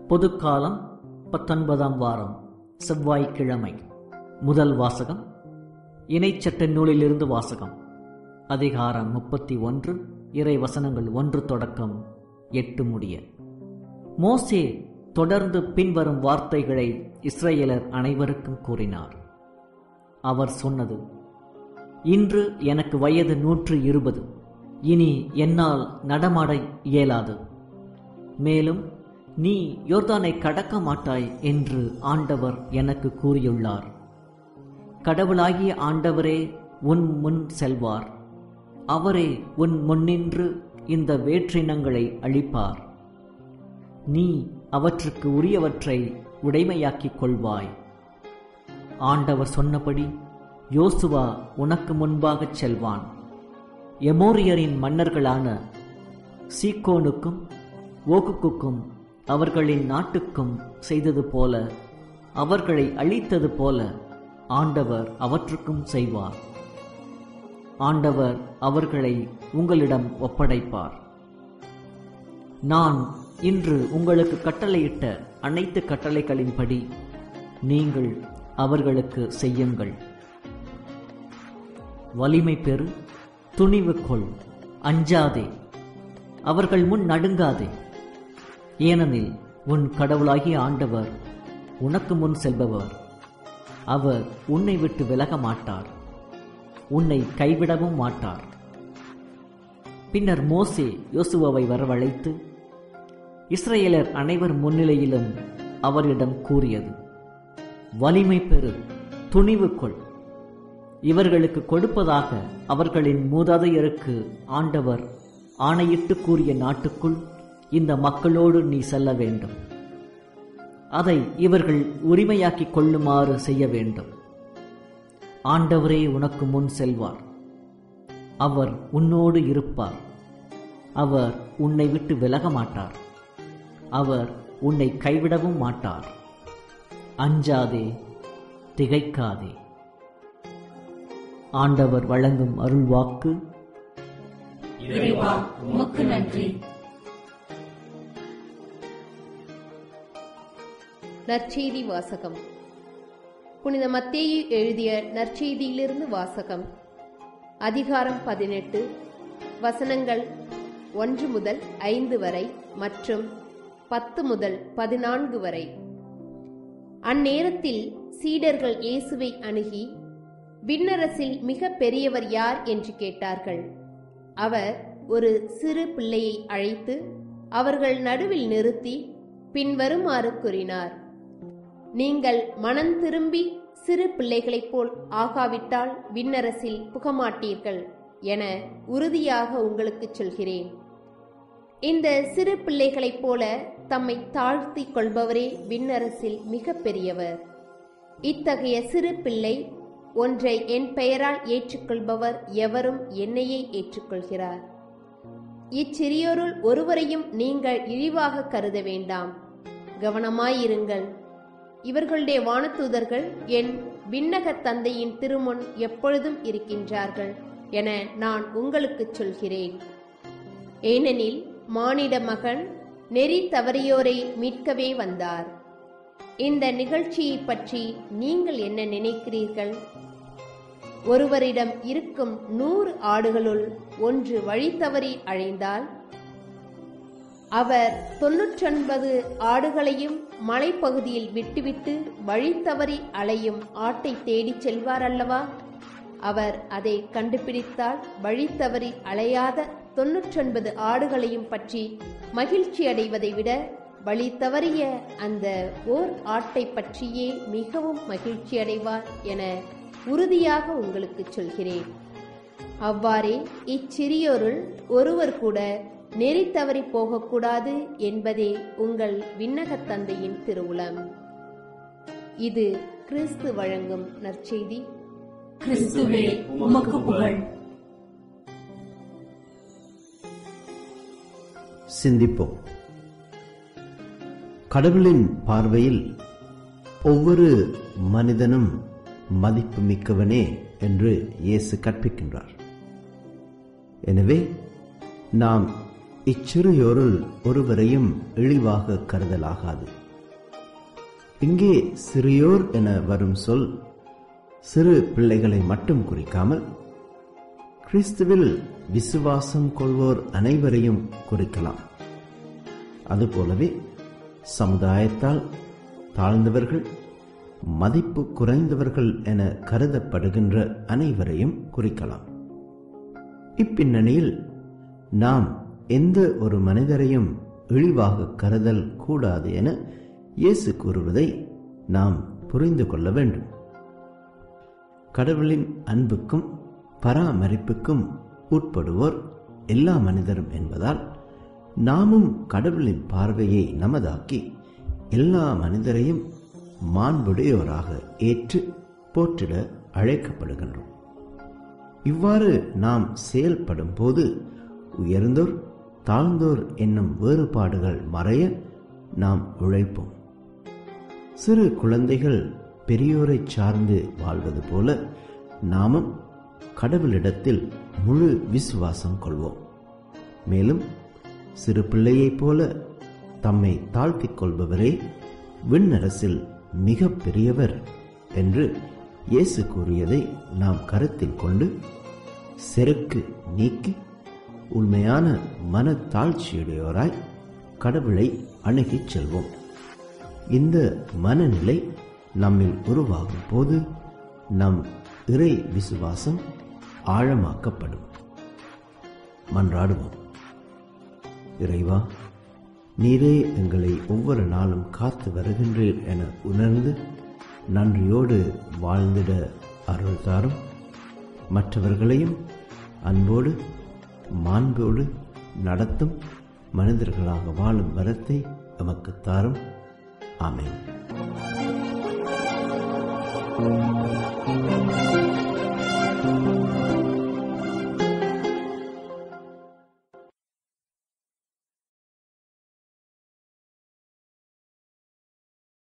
பொதுக்காலம் பத்தொன்பதாம் வாரம் செவ்வாய்க்கிழமை முதல் வாசகம் இணைச்சட்ட நூலிலிருந்து வாசகம் அதிகாரம் முப்பத்தி ஒன்று இறை வசனங்கள் ஒன்று தொடக்கம் எட்டு முடிய மோசே தொடர்ந்து பின்வரும் வார்த்தைகளை இஸ்ரேலர் அனைவருக்கும் கூறினார் அவர் சொன்னது இன்று எனக்கு வயது நூற்று இருபது இனி என்னால் நடமாட இயலாது மேலும் நீ யோர்தானை கடக்க மாட்டாய் என்று ஆண்டவர் எனக்கு கூறியுள்ளார் கடவுளாகிய ஆண்டவரே உன் முன் செல்வார் அவரே உன் முன்னின்று இந்த வேற்றினங்களை அழிப்பார் நீ அவற்றுக்கு உரியவற்றை உடைமையாக்கிக் கொள்வாய் ஆண்டவர் சொன்னபடி யோசுவா உனக்கு முன்பாகச் செல்வான் எமோரியரின் மன்னர்களான சீக்கோனுக்கும் ஓகுக்குக்கும் அவர்களின் நாட்டுக்கும் செய்தது போல அவர்களை அழித்தது போல ஆண்டவர் அவற்றுக்கும் செய்வார் ஆண்டவர் அவர்களை உங்களிடம் ஒப்படைப்பார் நான் இன்று உங்களுக்கு கட்டளையிட்ட அனைத்து கட்டளைகளின்படி நீங்கள் அவர்களுக்கு செய்யுங்கள் வலிமை பெறு துணிவு கொள் அஞ்சாதே அவர்கள் முன் நடுங்காதே ஏனெனில் உன் கடவுளாகிய ஆண்டவர் உனக்கு முன் செல்பவர் அவர் உன்னை விட்டு விலக மாட்டார் உன்னை கைவிடவும் மாட்டார் பின்னர் மோசே யோசுவாவை வரவழைத்து இஸ்ரேலர் அனைவர் முன்னிலையிலும் அவரிடம் கூறியது வலிமை பெறு துணிவு கொள் இவர்களுக்கு கொடுப்பதாக அவர்களின் மூதாதையருக்கு ஆண்டவர் ஆணையிட்டு கூறிய நாட்டுக்குள் இந்த மக்களோடு நீ செல்ல வேண்டும் அதை இவர்கள் உரிமையாக்கிக் கொள்ளுமாறு செய்ய வேண்டும் ஆண்டவரே உனக்கு முன் செல்வார் அவர் உன்னோடு இருப்பார் அவர் உன்னை விட்டு விலக மாட்டார் அவர் உன்னை கைவிடவும் மாட்டார் அஞ்சாதே திகைக்காதே ஆண்டவர் வழங்கும் அருள்வாக்கு இறைவா உமக்கு நன்றி நற்செய்தி வாசகம் புனித மத்தேயு எழுதிய நற்செய்தியிலிருந்து வாசகம் அதிகாரம் பதினெட்டு வசனங்கள் ஒன்று முதல் ஐந்து வரை மற்றும் பத்து முதல் பதினான்கு வரை அந்நேரத்தில் சீடர்கள் இயேசுவை அணுகி விண்ணரசில் மிக பெரியவர் யார் என்று கேட்டார்கள் அவர் ஒரு சிறு பிள்ளையை அழைத்து அவர்கள் நடுவில் நிறுத்தி பின்வருமாறு கூறினார் நீங்கள் மனம் திரும்பி சிறு பிள்ளைகளைப் போல் ஆகாவிட்டால் விண்ணரசில் புகமாட்டீர்கள் என உறுதியாக உங்களுக்குச் சொல்கிறேன் இந்த சிறு பிள்ளைகளைப் போல தம்மை தாழ்த்தி கொள்பவரே விண்ணரசில் மிக பெரியவர் இத்தகைய சிறு பிள்ளை ஒன்றை என் பெயரால் ஏற்றுக்கொள்பவர் எவரும் என்னையே ஏற்றுக்கொள்கிறார் இச்சிறியோருள் ஒருவரையும் நீங்கள் இழிவாக கருத வேண்டாம் கவனமாயிருங்கள் இவர்களுடைய வானதூதர்கள் என் விண்ணக தந்தையின் திருமுன் எப்பொழுதும் இருக்கின்றார்கள் என நான் உங்களுக்குச் சொல்கிறேன் ஏனெனில் மானிட மகன் நெறி தவறியோரை மீட்கவே வந்தார் இந்த நிகழ்ச்சியை பற்றி நீங்கள் என்ன நினைக்கிறீர்கள் ஒருவரிடம் இருக்கும் நூறு ஆடுகளுள் ஒன்று வழி தவறி அழைந்தால் அவர் தொன்னூற்றொன்பது ஆடுகளையும் மலைப்பகுதியில் விட்டுவிட்டு வழி தவறி அலையும் ஆட்டை தேடிச் செல்வார் அல்லவா அவர் அதை கண்டுபிடித்தால் வழி தவறி அலையாத தொன்னூற்றொன்பது ஆடுகளையும் பற்றி மகிழ்ச்சி அடைவதை விட வழி தவறிய அந்த ஓர் ஆட்டை பற்றியே மிகவும் மகிழ்ச்சி அடைவார் என உறுதியாக உங்களுக்கு சொல்கிறேன் அவ்வாறே இச்சிறியோருள் ஒருவர் கூட நெறி தவறி போகக்கூடாது என்பதே உங்கள் விண்ணகத் தந்தையின் திருவுளம் இது கிறிஸ்து வழங்கும் நற்செய்தி கிறிஸ்துவே உமக்கு புகழ் சிந்திப்போம் கடவுளின் பார்வையில் ஒவ்வொரு மனிதனும் மதிப்பு மிக்கவனே என்று இயேசு கற்பிக்கின்றார் எனவே நாம் இச்சிறியோருள் ஒருவரையும் இழிவாக கருதலாகாது இங்கே சிறியோர் என வரும் சொல் சிறு பிள்ளைகளை மட்டும் குறிக்காமல் கிறிஸ்துவில் விசுவாசம் கொள்வோர் அனைவரையும் குறிக்கலாம் அதுபோலவே சமுதாயத்தால் தாழ்ந்தவர்கள் மதிப்பு குறைந்தவர்கள் என கருதப்படுகின்ற அனைவரையும் குறிக்கலாம் இப்பின்னணியில் நாம் எந்த ஒரு மனிதரையும் இழிவாக கருதல் கூடாது என இயேசு கூறுவதை நாம் புரிந்து கொள்ள வேண்டும் கடவுளின் அன்புக்கும் பராமரிப்புக்கும் உட்படுவோர் எல்லா மனிதரும் என்பதால் நாமும் கடவுளின் பார்வையை நமதாக்கி எல்லா மனிதரையும் மாண்புடையோராக ஏற்று போற்றிட அழைக்கப்படுகின்றோம் இவ்வாறு நாம் செயல்படும் போது உயர்ந்தோர் தாழ்ந்தோர் என்னும் வேறுபாடுகள் மறைய நாம் உழைப்போம் சிறு குழந்தைகள் பெரியோரை சார்ந்து வாழ்வது போல நாமும் கடவுளிடத்தில் முழு விசுவாசம் கொள்வோம் மேலும் சிறு பிள்ளையைப் போல தம்மை தாழ்த்திக் கொள்பவரே விண்ணரசில் மிக பெரியவர் என்று இயேசு கூறியதை நாம் கருத்தில் கொண்டு செருக்கு நீக்கி உண்மையான மனத்தாழ்ச்சியுடையோராய் கடவுளை அணுகிச் செல்வோம் இந்த மனநிலை நம்மில் உருவாகும் போது நம் இறை விசுவாசம் ஆழமாக்கப்படும் மன்றாடுவோம் இறைவா நீரே எங்களை ஒவ்வொரு நாளும் காத்து வருகின்றீர் என உணர்ந்து நன்றியோடு வாழ்ந்திட அருள் தாரும் மற்றவர்களையும் அன்போடு மாண்போடு நடத்தும் மனிதர்களாக வாழும் வரத்தை எமக்கு தாரும் ஆமென்